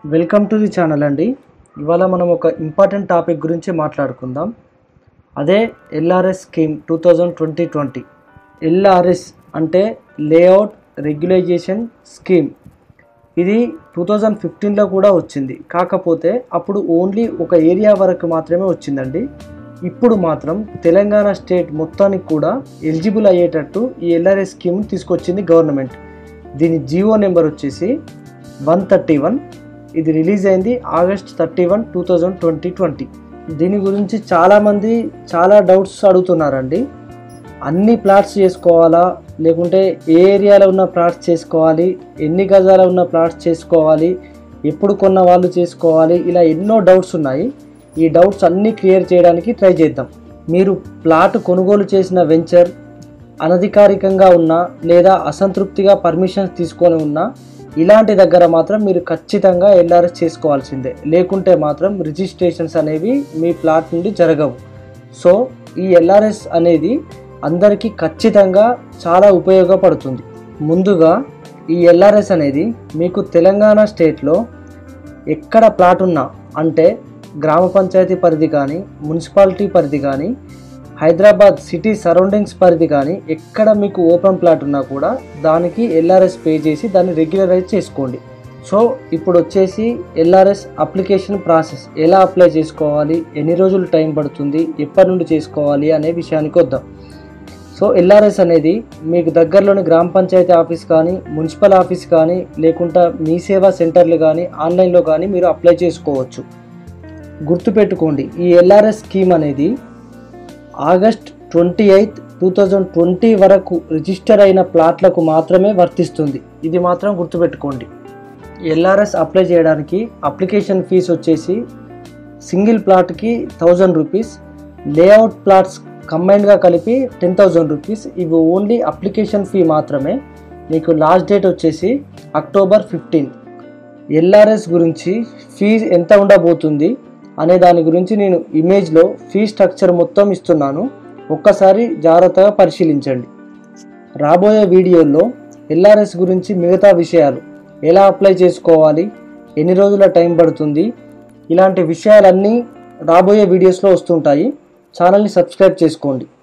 welcome to the channel అండి ఇవాళ మనం ఒక ఇంపార్టెంట్ టాపిక్ గురించి మాట్లాడుకుందాం అదే LRS scheme two thousand twenty twenty LRS అంటే లేఅవుట్ రెగ్యులైజేషన్ స్కీమ్ ఇది టూ థౌజండ్ ఫిఫ్టీన్లో కూడా వచ్చింది కాకపోతే అప్పుడు ఓన్లీ ఒక ఏరియా వరకు మాత్రమే వచ్చిందండి ఇప్పుడు మాత్రం తెలంగాణ స్టేట్ మొత్తానికి కూడా ఎలిజిబుల్ అయ్యేటట్టు ఈ ఎల్ఆర్ఎస్ స్కీమ్ తీసుకొచ్చింది గవర్నమెంట్ దీని జియో నెంబర్ వచ్చేసి వన్ థర్టీ వన్ ఇది రిలీజ్ అయింది August thirty one two thousand twenty twenty దీని గురించి చాలామంది చాలా డౌట్స్ అడుగుతున్నారండి అన్ని ప్లాట్స్ చేసుకోవాలా లేకుంటే ఏ ఏరియాలో ఉన్న ప్లాట్స్ చేసుకోవాలి ఎన్ని గజాల ఉన్న ప్లాట్స్ చేసుకోవాలి ఎప్పుడు కొన్న వాళ్ళు చేసుకోవాలి ఇలా ఎన్నో డౌట్స్ ఉన్నాయి ఈ డౌట్స్ అన్నీ క్లియర్ చేయడానికి ట్రై చేద్దాం మీరు ప్లాట్ కొనుగోలు చేసిన వెంచర్ అనధికారికంగా ఉన్నా లేదా అసంతృప్తిగా పర్మిషన్స్ తీసుకొని ఉన్నా ఇలాంటి దగ్గర మాత్రం మీరు ఖచ్చితంగా ఎల్ఆర్ఎస్ చేసుకోవాల్సిందే లేకుంటే మాత్రం రిజిస్ట్రేషన్స్ అనేవి మీ ప్లాట్ నుండి జరగవు సో ఈ ఎల్ఆర్ఎస్ అనేది అందరికీ ఖచ్చితంగా చాలా ఉపయోగపడుతుంది ముందుగా ఈ ఎల్ఆర్ఎస్ అనేది మీకు తెలంగాణ స్టేట్లో ఎక్కడ ప్లాట్ ఉన్నా అంటే గ్రామ పంచాయతీ పరిధి కానీ మున్సిపాలిటీ పరిధి కానీ హైదరాబాద్ సిటీ సరౌండింగ్స్ పరిధి కానీ ఎక్కడ మీకు ఓపెన్ ప్లాట్ ఉన్నా కూడా దానికి ఎల్ఆర్ఎస్ పే చేసి దాన్ని రెగ్యులరైజ్ చేసుకోండి సో ఇప్పుడు వచ్చేసి ఎల్ఆర్ఎస్ అప్లికేషన్ ప్రాసెస్ ఎలా అప్లై చేసుకోవాలి ఎన్ని రోజులు టైం పడుతుంది ఎప్పటి నుండి చేసుకోవాలి అనే విషయానికి వద్దాం సో ఎల్ఆర్ఎస్ అనేది మీకు దగ్గరలోని గ్రామ పంచాయతీ ఆఫీస్ కానీ మున్సిపల్ ఆఫీస్ కానీ లేకుంటా మీ సేవా సెంటర్లు కానీ ఆన్లైన్లో కానీ మీరు అప్లై చేసుకోవచ్చు గుర్తుపెట్టుకోండి ఈ ఎల్ఆర్ఎస్ స్కీమ్ అనేది August twenty eighth two thousand twenty వరకు రిజిస్టర్ అయిన ప్లాట్లకు మాత్రమే వర్తిస్తుంది ఇది మాత్రం గుర్తుపెట్టుకోండి ఎల్ఆర్ఎస్ అప్లై చేయడానికి అప్లికేషన్ ఫీజు వచ్చేసి సింగిల్ ప్లాట్కి థౌజండ్ రూపీస్ లేఅవుట్ ప్లాట్స్ కంబైన్డ్గా కలిపి టెన్ థౌజండ్ రూపీస్ ఇవి ఓన్లీ అప్లికేషన్ ఫీ మాత్రమే మీకు లాస్ట్ డేట్ వచ్చేసి అక్టోబర్ ఫిఫ్టీన్ ఎల్ఆర్ఎస్ గురించి ఫీజు ఎంత ఉండబోతుంది అనే దాని గురించి నేను ఇమేజ్లో ఫీ స్ట్రక్చర్ మొత్తం ఇస్తున్నాను ఒక్కసారి జాగ్రత్తగా పరిశీలించండి రాబోయే వీడియోల్లో ఎల్ఆర్ఎస్ గురించి మిగతా విషయాలు ఎలా అప్లై చేసుకోవాలి ఎన్ని రోజుల టైం పడుతుంది ఇలాంటి విషయాలన్నీ రాబోయే వీడియోస్లో వస్తుంటాయి ఛానల్ని సబ్స్క్రైబ్ చేసుకోండి